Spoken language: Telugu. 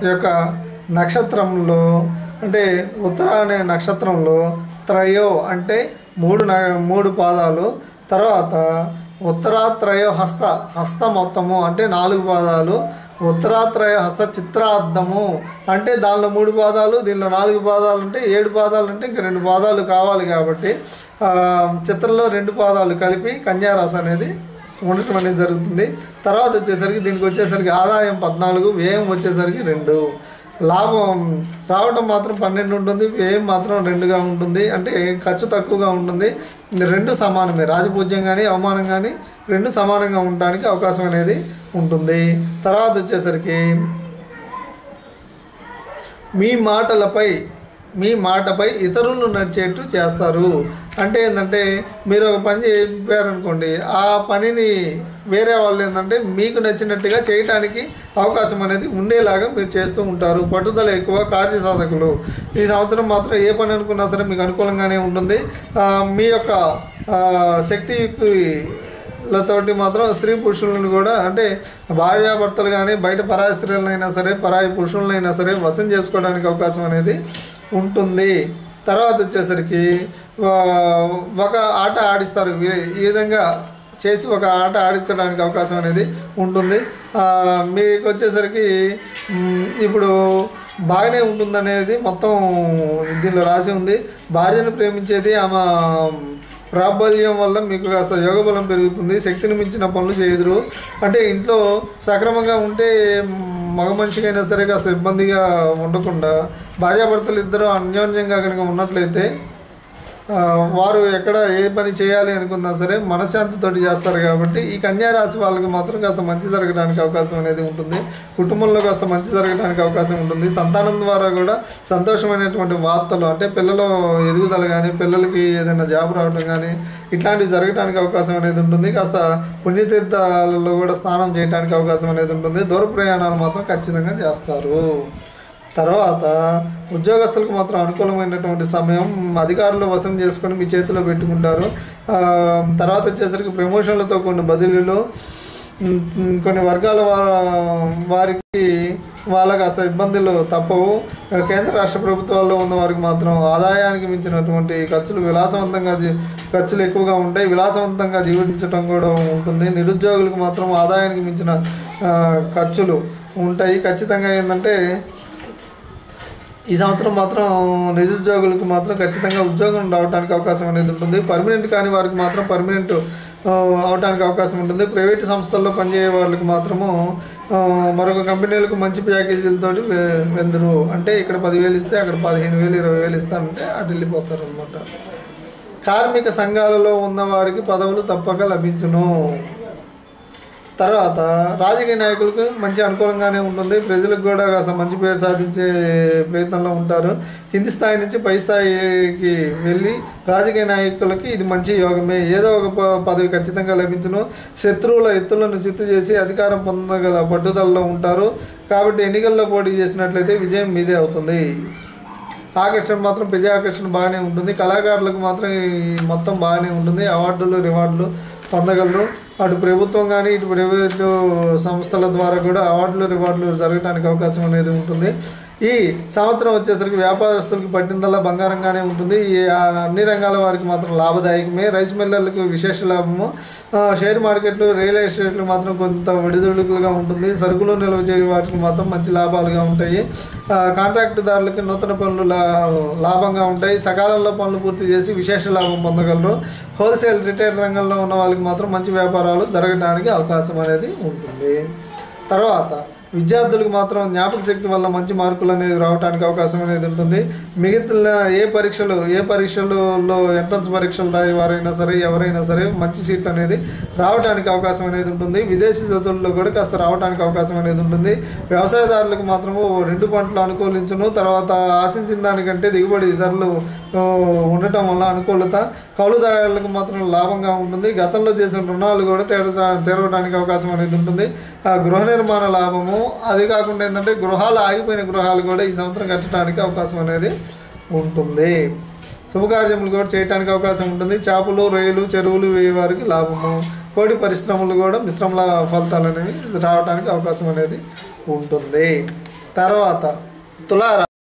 ఈ యొక్క నక్షత్రంలో అంటే ఉత్తర అనే నక్షత్రంలో త్రయో అంటే మూడు న- మూడు పాదాలు తర్వాత ఉత్తరాత్రయో హస్త హస్త మొత్తము అంటే నాలుగు పాదాలు ఉత్తరాత్రయ హస్త చిత్రార్థము అంటే దానిలో మూడు పాదాలు దీనిలో నాలుగు పాదాలు అంటే ఏడు పాదాలు అంటే ఇంక రెండు పాదాలు కావాలి కాబట్టి ఆ, చిత్రంలో రెండు పాదాలు కలిపి కన్యారాశి అనేది ఉండటం అనేది జరుగుతుంది తర్వాత వచ్చేసరికి దీనికి వచ్చేసరికి ఆదాయం పద్నాలుగు వ్యయం వచ్చేసరికి రెండు లాభం రావడం మాత్రం పన్నెండు ఉంటుంది వ్యయం మాత్రం రెండుగా ఉంటుంది అంటే ఖర్చు తక్కువగా ఉంటుంది ఇది రెండు సమానమే రాజపూజ్యం కానీ అవమానం కానీ రెండు సమానంగా ఉండడానికి అవకాశం అనేది ఉంటుంది తర్వాత వచ్చేసరికి మీ మాటలపై మీ మాటపై ఇతరులు నడిచేట్టు చేస్తారు అంటే ఏంటంటే మీరు ఒక పని చెప్పారనుకోండి ఆ పనిని వేరే వాళ్ళు ఏంటంటే మీకు నచ్చినట్టుగా చేయటానికి అవకాశం అనేది ఉండేలాగా మీరు చేస్తూ ఉంటారు పట్టుదల ఎక్కువ కార్య సాధకులు ఈ సంవత్సరం మాత్రం ఏ పని అనుకున్నా సరే మీకు అనుకూలంగానే ఉంటుంది ఆ, మీ యొక్క ఆ, శక్తియుక్తి లతోటి మాత్రం స్త్రీ పురుషులను కూడా అంటే భార్యాభర్తలు కానీ బయట పరాయి స్త్రీలనైనా సరే పరాయి పురుషులనైనా సరే వశం చేసుకోవడానికి అవకాశం అనేది ఉంటుంది తర్వాత వచ్చేసరికి వా- ఒక ఆట ఆడిస్తారు ఈ- ఈ విధంగా చేసి ఒక ఆట ఆడించడానికి అవకాశం అనేది ఉంటుంది ఆ, మీకు వచ్చేసరికి మ్, ఇప్పుడు బాగానే ఉంటుందనేది మొత్తం దీనిలో రాసి ఉంది భార్యను ప్రేమించేది ఆమె ప్రాబల్యం వల్ల మీకు కాస్త యోగ బలం పెరుగుతుంది శక్తిని మించిన పనులు చేయదురు అంటే ఇంట్లో సక్రమంగా ఉంటే మగ మనిషికైనా సరే కాస్త ఇబ్బందిగా ఉండకుండా భార్యాభర్తలు ఇద్దరు అన్యోన్యంగా కనుక ఉన్నట్లయితే ఆ, వారు ఎక్కడ ఏ పని చేయాలి అనుకున్నా సరే మనశ్శాంతితోటి చేస్తారు కాబట్టి ఈ కన్యా రాశి వాళ్ళకి మాత్రం కాస్త మంచి జరగడానికి అవకాశం అనేది ఉంటుంది కుటుంబంలో కాస్త మంచి జరగడానికి అవకాశం ఉంటుంది సంతానం ద్వారా కూడా సంతోషమైనటువంటి వార్తలు అంటే పిల్లల ఎదుగుదల కానీ పిల్లలకి ఏదైనా జాబ్ రావడం కానీ ఇట్లాంటివి జరగడానికి అవకాశం అనేది ఉంటుంది కాస్త పుణ్యతీర్థాలలో కూడా స్నానం చేయడానికి అవకాశం అనేది ఉంటుంది దూర ప్రయాణాలు మాత్రం ఖచ్చితంగా చేస్తారు తర్వాత ఉద్యోగస్తులకు మాత్రం అనుకూలమైనటువంటి సమయం అధికారులు వశం చేసుకొని మీ చేతిలో పెట్టుకుంటారు ఆ, తర్వాత వచ్చేసరికి ప్రమోషన్లతో కొన్ని బదిలీలు ఉమ్, ఉమ్, కొన్ని వర్గాల వార- వారికి వాళ్ళ కాస్త ఇబ్బందులు తప్పవు కేంద్ర రాష్ట్ర ప్రభుత్వాల్లో ఉన్న వారికి మాత్రం ఆదాయానికి మించినటువంటి ఖర్చులు విలాసవంతంగా జీ- ఖర్చులు ఎక్కువగా ఉంటాయి విలాసవంతంగా జీవించడం కూడా ఉంటుంది నిరుద్యోగులకు మాత్రం ఆదాయానికి మించిన ఆ, ఖర్చులు ఉంటాయి ఖచ్చితంగా ఏంటంటే ఈ సంవత్సరం మాత్రం నిరుద్యోగులకు మాత్రం ఖచ్చితంగా ఉద్యోగం రావడానికి అవకాశం అనేది ఉంటుంది పర్మనెంట్ కాని వారికి మాత్రం పర్మనెంట్ ఆ, అవడానికి అవకాశం ఉంటుంది ప్రైవేట్ సంస్థల్లో పనిచేయే వాళ్ళకి మాత్రము ఆ, మరొక కంపెనీలకు మంచి ప్యాకేజీలతో వెందరు అంటే ఇక్కడ పదివేలు ఇస్తే అక్కడ పదిహేను వేలు ఇరవై వేలు ఇస్తానంటే అటు వెళ్ళిపోతారు అనమాట కార్మిక సంఘాలలో ఉన్న వారికి పదవులు తప్పక లభించును తర్వాత రాజకీయ నాయకులకు మంచి అనుకూలంగానే ఉంటుంది ప్రజలకు కూడా కాస్త మంచి పేరు సాధించే ప్రయత్నంలో ఉంటారు కింది స్థాయి నుంచి పై స్థాయికి వెళ్ళి రాజకీయ నాయకులకి ఇది మంచి యోగమే ఏదో ఒక ప- పదవి ఖచ్చితంగా లభించును శత్రువుల ఎత్తులను చిత్తు చేసి అధికారం పొందగల పట్టుదలలో ఉంటారు కాబట్టి ఎన్నికల్లో పోటీ చేసినట్లయితే విజయం మీదే అవుతుంది ఆకర్షణ మాత్రం ప్రజాకర్షణ బాగానే ఉంటుంది కళాకారులకు మాత్రం ఈ మొత్తం బాగానే ఉంటుంది అవార్డులు రివార్డులు పొందగలరు అటు ప్రభుత్వం కానీ ఇటు ప్రైవేటు సంస్థల ద్వారా కూడా అవార్డులు రివార్డులు జరగడానికి అవకాశం అనేది ఉంటుంది ఈ సంవత్సరం వచ్చేసరికి వ్యాపారస్తులకు పట్టిందల్లా బంగారంగానే ఉంటుంది ఈ ఆ అన్ని రంగాల వారికి మాత్రం లాభదాయకమే రైస్ మిల్లర్లకు విశేష లాభము ఆ, షేర్ మార్కెట్లు రియల్ ఎస్టేట్లు మాత్రం కొంత ఒడిదుడుకులుగా ఉంటుంది సరుకులు నిల్వ చేయని వాటికి మాత్రం మంచి లాభాలుగా ఉంటాయి ఆ, కాంట్రాక్టుదారులకి నూతన పనులు లా లాభంగా ఉంటాయి సకాలంలో పనులు పూర్తి చేసి విశేష లాభం పొందగలరు హోల్సేల్ రిటైల్ రంగంలో ఉన్న వాళ్ళకి మాత్రం మంచి వ్యాపారాలు జరగడానికి అవకాశం అనేది ఉంటుంది తర్వాత విద్యార్థులకు మాత్రం జ్ఞాపక శక్తి వల్ల మంచి మార్కులు అనేది రావడానికి అవకాశం అనేది ఉంటుంది మిగతా ఏ పరీక్షలు ఏ పరీక్షలలో ఎంట్రన్స్ పరీక్షలు రాయే వారైనా సరే ఎవరైనా సరే మంచి సీట్లు అనేది రావడానికి అవకాశం అనేది ఉంటుంది విదేశీ చదువుల్లో కూడా కాస్త రావడానికి అవకాశం అనేది ఉంటుంది వ్యవసాయదారులకు మాత్రము రెండు పంటలు అనుకూలించును తర్వాత ఆశించిన దానికంటే దిగుబడి ధరలు ఆ, ఉండటం వల్ల అనుకూలత కౌలుదారులకు మాత్రం లాభంగా ఉంటుంది గతంలో చేసిన రుణాలు కూడా తీర తీరవడానికి అవకాశం అనేది ఉంటుంది ఆ గృహ నిర్మాణ లాభము అది కాకుండా ఏంటంటే గృహాలు ఆగిపోయిన గృహాలు కూడా ఈ సంవత్సరం కట్టడానికి అవకాశం అనేది ఉంటుంది శుభకార్యములు కూడా చేయడానికి అవకాశం ఉంటుంది చేపలు రొయ్యలు చెరువులు వేయే వారికి లాభము కోడి పరిశ్రమలు కూడా మిశ్రమ ఫలితాలు అనేవి రావడానికి అవకాశం అనేది ఉంటుంది తర్వాత తులారా